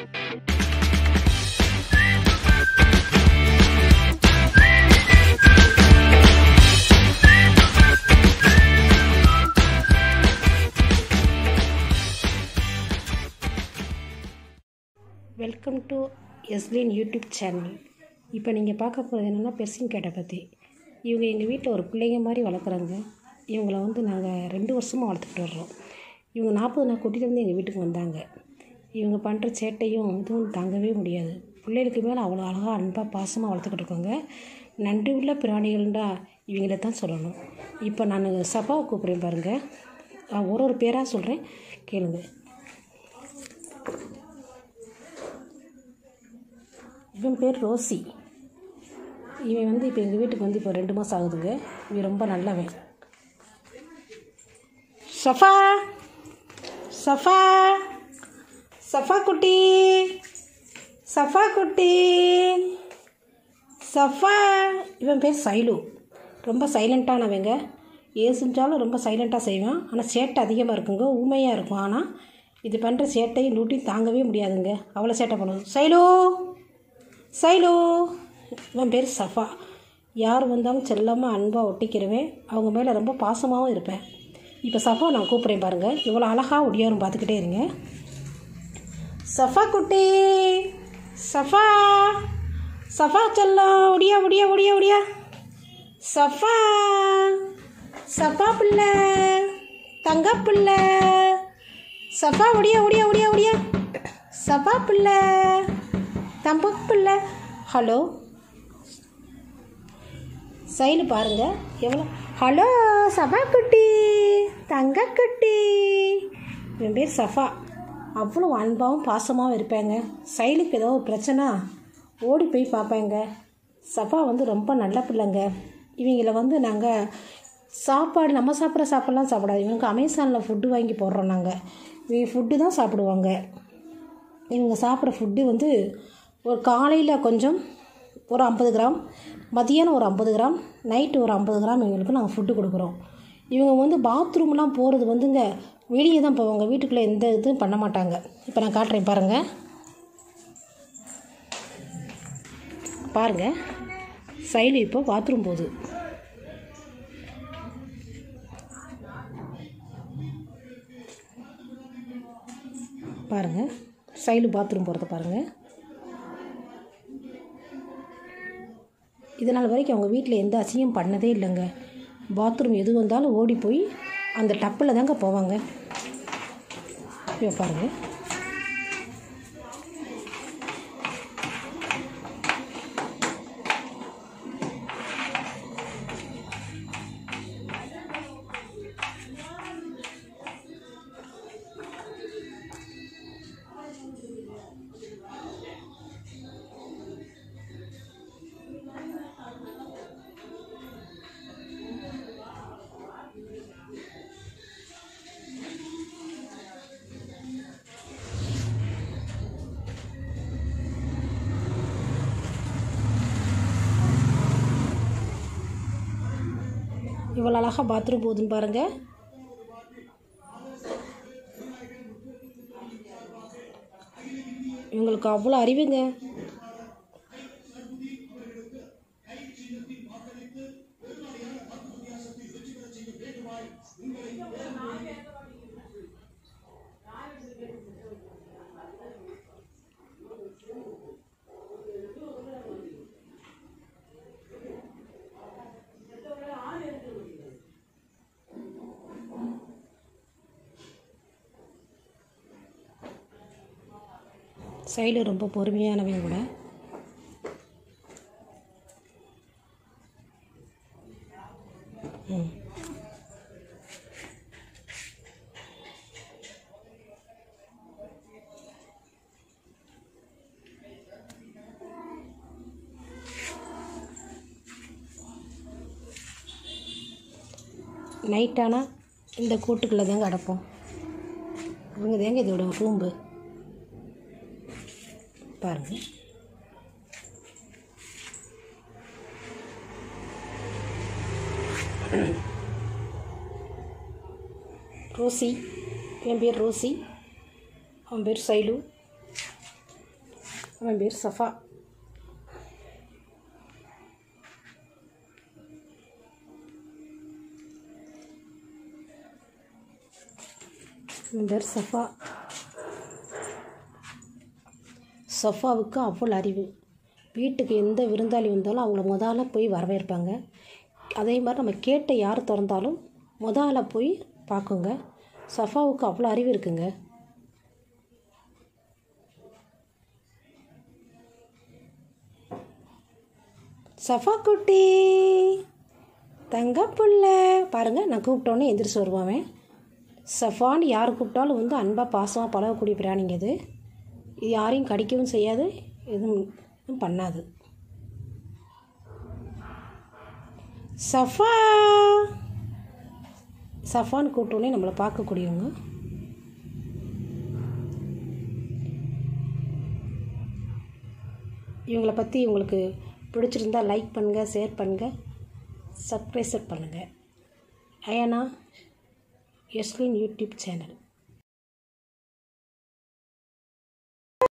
Welcome to எஸ்லின் YouTube channel இப்போ நீங்கள் பார்க்க போகிறது என்னென்னா பெர்சிங் கேட்டை பற்றி இவங்க எங்கள் வீட்டில் ஒரு பிள்ளைங்க மாதிரி வளர்க்குறாங்க இவங்கள வந்து நாங்கள் ரெண்டு வருஷமாக வளர்த்துக்கிட்டு வர்றோம் இவங்க நாற்பது நாள் கூட்டிகிட்டு வந்து எங்கள் வீட்டுக்கு வந்தாங்க இவங்க பண்ணுற சேட்டையும் இதுவும் தாங்கவே முடியாது பிள்ளைகளுக்கு மேலே அவ்வளோ அழகாக அன்பாக பாசமாக வளர்த்துக்கிட்டு இருக்கோங்க நன்றி உள்ள பிராணிகள்டா இவங்கள தான் சொல்லணும் இப்போ நான் சபாவை கூப்பிட்றேன் பாருங்கள் நான் ஒரு ஒரு பேராக சொல்கிறேன் கேளுங்க இவன் பேர் ரோசி இவன் வந்து இப்போ எங்கள் வீட்டுக்கு வந்து இப்போ ரெண்டு மாதம் ஆகுதுங்க இவன் ரொம்ப நல்லவன் சஃபா சஃபா சஃபா குட்டி சஃபா குட்டி சஃபா இவன் பேர் சைலு ரொம்ப சைலண்ட்டானவங்க ஏது செஞ்சாலும் ரொம்ப சைலண்ட்டாக செய்வான் ஆனால் சேட்டை அதிகமாக இருக்குங்க ஊமையாக இருக்கும் ஆனால் இது பண்ணுற சேட்டையும் லூட்டியும் தாங்கவே முடியாதுங்க அவ்வளோ சேட்டை பண்ணுது சைலு சைலு இவன் பேர் சஃபா யார் வந்தாலும் செல்லமாக அன்பாக ஒட்டிக்கிறவேன் அவங்க மேலே ரொம்ப பாசமாகவும் இருப்பேன் இப்போ சஃபா நான் கூப்பிட்றேன் பாருங்கள் இவ்வளோ அழகாக ஒடியாரும் பார்த்துக்கிட்டே இருங்க சஃபா குட்டி சஃபா சஃபா செல்லம் ஒடியா ஒடியா ஒடியா ஒடியா சஃபா சஃபா பிள்ளை தங்க பிள்ளை சஃபா ஒடியா ஒடியா ஒடியா ஒடியா சஃபா பிள்ளை தம்பு பிள்ளை ஹலோ சைடு பாருங்க எவ்வளோ ஹலோ சஃபா குட்டி தங்க குட்டி என் பேர் சஃபா அவ்வளோ அன்பாகவும் பாசமாகவும் இருப்பாங்க சைலுக்கு ஏதோ ஒரு பிரச்சனை ஓடி போய் பார்ப்பேங்க சஃபா வந்து ரொம்ப நல்ல பிள்ளைங்க இவங்கள வந்து நாங்கள் சாப்பாடு நம்ம சாப்பிட்ற சாப்பாடெலாம் சாப்பிடாது இவங்களுக்கு அமேசானில் ஃபுட்டு வாங்கி போடுறோம் நாங்கள் இவங்க ஃபுட்டு தான் சாப்பிடுவாங்க இவங்க சாப்பிட்ற ஃபுட்டு வந்து ஒரு காலையில் கொஞ்சம் ஒரு ஐம்பது கிராம் மதியானம் ஒரு ஐம்பது கிராம் நைட்டு ஒரு ஐம்பது கிராம் இவங்களுக்கு நாங்கள் ஃபுட்டு கொடுக்குறோம் இவங்க வந்து பாத்ரூம்லாம் போகிறது வந்துங்க வெளியே தான் போவாங்க வீட்டுக்குள்ளே எந்த இதுவும் பண்ண மாட்டாங்க இப்போ நான் காட்டுறேன் பாருங்கள் பாருங்கள் சைலு இப்போ பாத்ரூம் போகுது பாருங்கள் சைலு பாத்ரூம் போகிறத பாருங்கள் இதனால் வரைக்கும் அவங்க வீட்டில் எந்த அசிங்கம் பண்ணதே இல்லைங்க பாத்ரூம் எது வந்தாலும் ஓடி போய் அந்த டப்பில் தாங்க போவாங்க இப்போ பாருங்கள் இவ்வளோ அழகாக பாத்ரூம் போகுதுன்னு பாருங்கள் இவங்களுக்கு அவ்வளோ அறிவுங்க சைடு ரொம்ப பொறுமையானவங்க கூட ம் நைட்டானால் இந்த கூட்டுக்குள்ளே தாங்க அடைப்போம் இவங்க தாங்க இதோட ரூம்பு பாருங்கள் ரோசி என் பேர் ரோசி அவன் பேர் சைலு அவன் பேர் சஃபா அவன் பேர் சஃபா சஃபாவுக்கு அவ்வளோ அறிவு வீட்டுக்கு எந்த விருந்தாளி வந்தாலும் அவங்கள முதல்ல போய் வரவேற்பாங்க அதே மாதிரி நம்ம கேட்ட யார் திறந்தாலும் முதல்ல போய் பார்க்குங்க சஃபாவுக்கு அவ்வளோ அறிவு இருக்குங்க சஃபா குட்டி தங்க புள்ள பாருங்கள் நான் கூப்பிட்டோன்னே எந்திரிச்சு வருவான் அவன். சஃபான்னு யார் கூப்பிட்டாலும் வந்து அன்பாக பாசமாக பழகக்கூடிய பிராணிங்க இது இது யாரையும் கடிக்கவும் செய்யாது எதுவும் எதுவும் பண்ணாது சஃபா சஃபான்னு கூப்பிட்டோன்னே நம்மளை பார்க்கக்கூடியவங்க இவங்களை பற்றி உங்களுக்கு பிடிச்சிருந்தா லைக் பண்ணுங்கள் ஷேர் பண்ணுங்கள் சப்ஸ்கிரைப் பண்ணுங்கள் அயனா எஸ்லின் யூடியூப் சேனல்